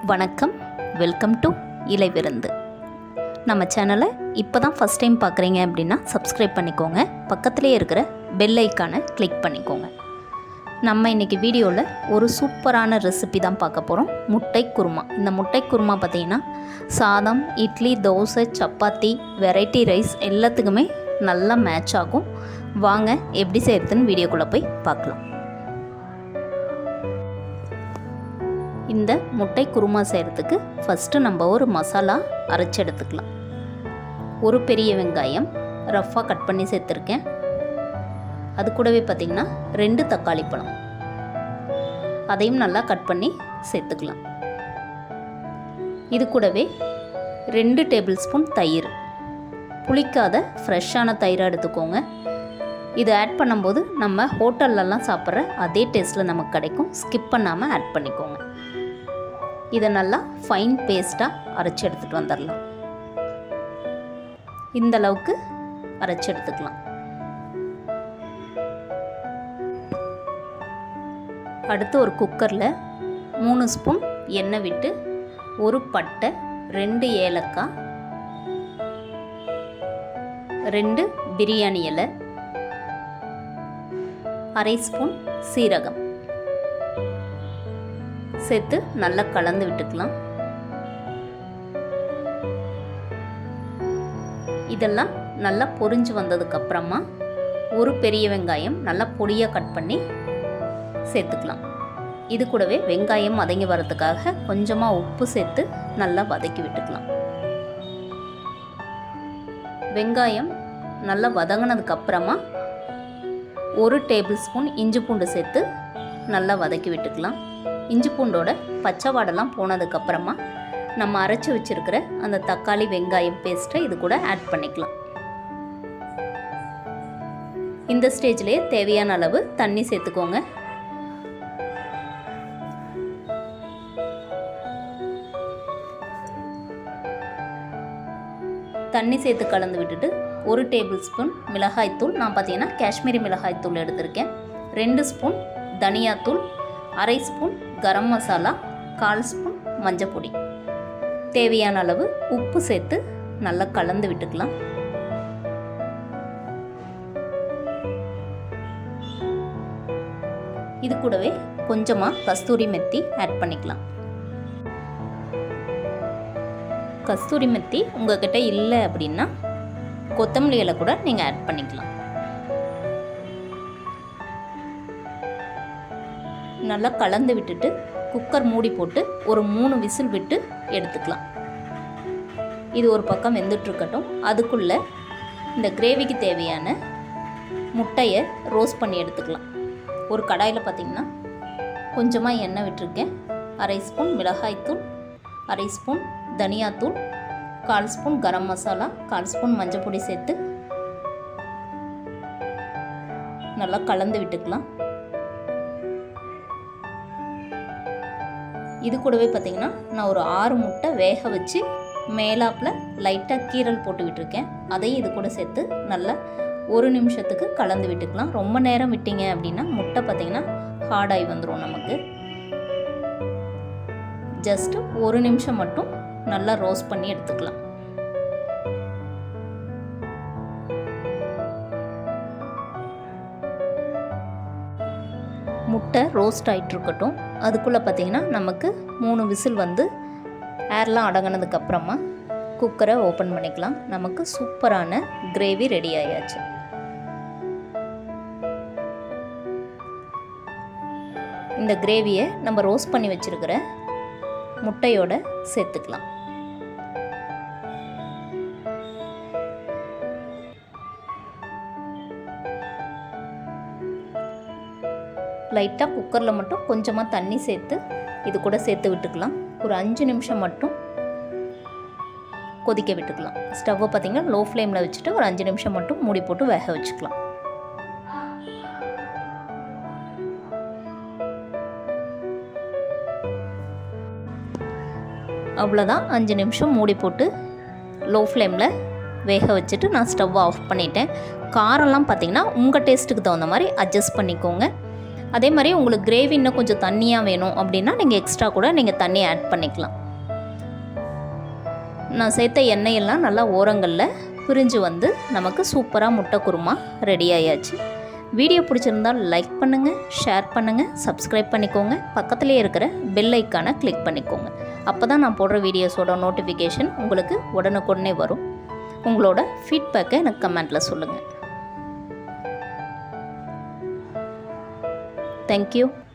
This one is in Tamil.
வணக்கம் வெல்கம் டு இலை விருந்து நம்ம சேனலை இப்போ தான் ஃபஸ்ட் டைம் பார்க்குறீங்க அப்படின்னா சப்ஸ்கிரைப் பண்ணிக்கோங்க பக்கத்துலேயே இருக்கிற பெல் ஐக்கானை கிளிக் பண்ணிக்கோங்க நம்ம இன்றைக்கி வீடியோவில் ஒரு சூப்பரான ரெசிபி தான் பார்க்க போகிறோம் முட்டை குருமா இந்த முட்டை குருமா பார்த்திங்கன்னா சாதம் இட்லி தோசை சப்பாத்தி வெரைட்டி ரைஸ் எல்லாத்துக்குமே நல்லா மேட்ச் ஆகும் வாங்க எப்படி செய்கிறதுன்னு வீடியோக்குள்ளே போய் பார்க்கலாம் இந்த முட்டை குருமா செய்கிறதுக்கு ஃபஸ்ட்டு நம்ம ஒரு மசாலா அரைச்சி எடுத்துக்கலாம் ஒரு பெரிய வெங்காயம் ரஃப்பாக கட் பண்ணி சேர்த்துருக்கேன் அது கூடவே பார்த்திங்கன்னா ரெண்டு தக்காளி பழம் அதையும் நல்லா கட் பண்ணி சேர்த்துக்கலாம் இது கூடவே ரெண்டு டேபிள் ஸ்பூன் தயிர் புளிக்காத ஃப்ரெஷ்ஷான தயிராக எடுத்துக்கோங்க இது ஆட் பண்ணும்போது நம்ம ஹோட்டல்லலாம் சாப்பிட்ற அதே டேஸ்ட்டில் நமக்கு கிடைக்கும் ஸ்கிப் பண்ணாமல் ஆட் பண்ணிக்கோங்க இதை நல்லா ஃபைன் பேஸ்ட்டாக அரைச்சி எடுத்துகிட்டு வந்துடலாம் இந்த அளவுக்கு அரைச்சி எடுத்துக்கலாம் அடுத்து ஒரு குக்கரில் மூணு ஸ்பூன் எண்ணெய் விட்டு ஒரு பட்டை ரெண்டு ஏலக்காய் ரெண்டு பிரியாணி இலை அரை ஸ்பூன் சீரகம் சேர்த்து நல்லா கலந்து விட்டுக்கலாம் இதெல்லாம் நல்லா பொரிஞ்சு வந்ததுக்கு அப்புறமா ஒரு பெரிய வெங்காயம் நல்லா பொடியாக கட் பண்ணி சேர்த்துக்கலாம் இது கூடவே வெங்காயம் வதங்கி வரதுக்காக கொஞ்சமாக உப்பு சேர்த்து நல்லா வதக்கி விட்டுக்கலாம் வெங்காயம் நல்லா வதங்கினதுக்கு அப்புறமா ஒரு டேபிள் ஸ்பூன் இஞ்சி பூண்டு சேர்த்து நல்லா வதக்கி விட்டுக்கலாம் இஞ்சி பூண்டோட பச்சை வாடெல்லாம் போனதுக்கப்புறமா நம்ம அரைச்சி வச்சுருக்கிற அந்த தக்காளி வெங்காயம் பேஸ்ட்டை இது கூட ஆட் பண்ணிக்கலாம் இந்த ஸ்டேஜ்லேயே தேவையான அளவு தண்ணி சேர்த்துக்கோங்க தண்ணி சேர்த்து கலந்து விட்டுட்டு ஒரு டேபிள் ஸ்பூன் மிளகாய்த்தூள் நான் பார்த்தீங்கன்னா காஷ்மீரி மிளகாய்த்தூள் எடுத்திருக்கேன் ரெண்டு ஸ்பூன் தனியாத்தூள் அரை ஸ்பூன் கரம் மசாலா கால் ஸ்பூன் மஞ்சள் பொடி தேவையான அளவு உப்பு சேர்த்து நல்லா கலந்து விட்டுக்கலாம் இது கூடவே கொஞ்சமாக கஸ்தூரி மெத்தி ஆட் பண்ணிக்கலாம் கஸ்தூரி மெத்தி உங்ககிட்ட இல்லை அப்படின்னா கொத்தமல்லி இலை கூட நீங்கள் ஆட் பண்ணிக்கலாம் நல்லா கலந்து விட்டுட்டு குக்கர் மூடி போட்டு ஒரு மூணு விசில் விட்டு எடுத்துக்கலாம் இது ஒரு பக்கம் வெந்துட்டுருக்கட்டும் அதுக்குள்ளே இந்த கிரேவிக்கு தேவையான முட்டையை ரோஸ்ட் பண்ணி எடுத்துக்கலாம் ஒரு கடாயில் பார்த்திங்கன்னா கொஞ்சமாக எண்ணெய் விட்டுருக்கேன் அரை ஸ்பூன் மிளகாய்த்தூள் அரை ஸ்பூன் தனியாத்தூள் கால் ஸ்பூன் கரம் மசாலா கால் ஸ்பூன் மஞ்சள் பொடி சேர்த்து நல்லா கலந்து விட்டுக்கலாம் இது கூடவே பார்த்திங்கன்னா நான் ஒரு ஆறு முட்டை வேக வச்சு மேலாப்பில் லைட்டாக கீரல் போட்டு விட்டுருக்கேன் அதையும் இது கூட சேர்த்து நல்லா ஒரு நிமிஷத்துக்கு கலந்து விட்டுக்கலாம் ரொம்ப நேரம் விட்டீங்க அப்படின்னா முட்டை பார்த்திங்கன்னா ஹார்டாகி வந்துடும் நமக்கு ஜஸ்ட்டு ஒரு நிமிஷம் மட்டும் நல்லா ரோஸ்ட் பண்ணி எடுத்துக்கலாம் முட்டை ரோஸ்ட் ஆகிட்டுருக்கட்டும் அதுக்குள்ளே பார்த்திங்கன்னா நமக்கு மூணு விசில் வந்து ஏர்லாம் அடங்கினதுக்கப்புறமா குக்கரை ஓப்பன் பண்ணிக்கலாம் நமக்கு சூப்பரான கிரேவி ரெடி ஆயாச்சு இந்த கிரேவியை நம்ம ரோஸ்ட் பண்ணி வச்சுருக்கிற முட்டையோட சேர்த்துக்கலாம் லைட்டாக குக்கரில் மட்டும் கொஞ்சமாக தண்ணி சேர்த்து இது கூட சேர்த்து விட்டுக்கலாம் ஒரு அஞ்சு நிமிஷம் மட்டும் கொதிக்க விட்டுக்கலாம் ஸ்டவ்வை பார்த்திங்கன்னா லோ ஃப்ளேமில் வச்சுட்டு ஒரு அஞ்சு நிமிஷம் மட்டும் மூடி போட்டு வேக வச்சுக்கலாம் அவ்வளோதான் அஞ்சு நிமிஷம் மூடி போட்டு லோ ஃப்ளேமில் வேக வச்சுட்டு நான் ஸ்டவ் ஆஃப் பண்ணிட்டேன் காரம்லாம் பார்த்திங்கன்னா உங்கள் டேஸ்ட்டுக்கு தகுந்த மாதிரி அட்ஜஸ்ட் பண்ணிக்கோங்க அதே மாதிரி உங்களுக்கு கிரேவி இன்னும் கொஞ்சம் தண்ணியாக வேணும் அப்படின்னா நீங்கள் எக்ஸ்ட்ரா கூட நீங்கள் தண்ணி ஆட் பண்ணிக்கலாம் நான் சேர்த்த எண்ணெயெல்லாம் நல்லா ஓரங்களில் பிரிஞ்சு வந்து நமக்கு சூப்பராக முட்டை குருமா ரெடி ஆயாச்சு வீடியோ பிடிச்சிருந்தால் லைக் பண்ணுங்கள் ஷேர் பண்ணுங்கள் சப்ஸ்கிரைப் பண்ணிக்கோங்க பக்கத்துலேயே இருக்கிற பெல் ஐக்கானை கிளிக் பண்ணிக்கோங்க அப்போ தான் நான் போடுற வீடியோஸோட நோட்டிஃபிகேஷன் உங்களுக்கு உடனுக்குடனே வரும் உங்களோட ஃபீட்பேக்கை எனக்கு கமெண்ட்டில் சொல்லுங்கள் தேங்க்யூ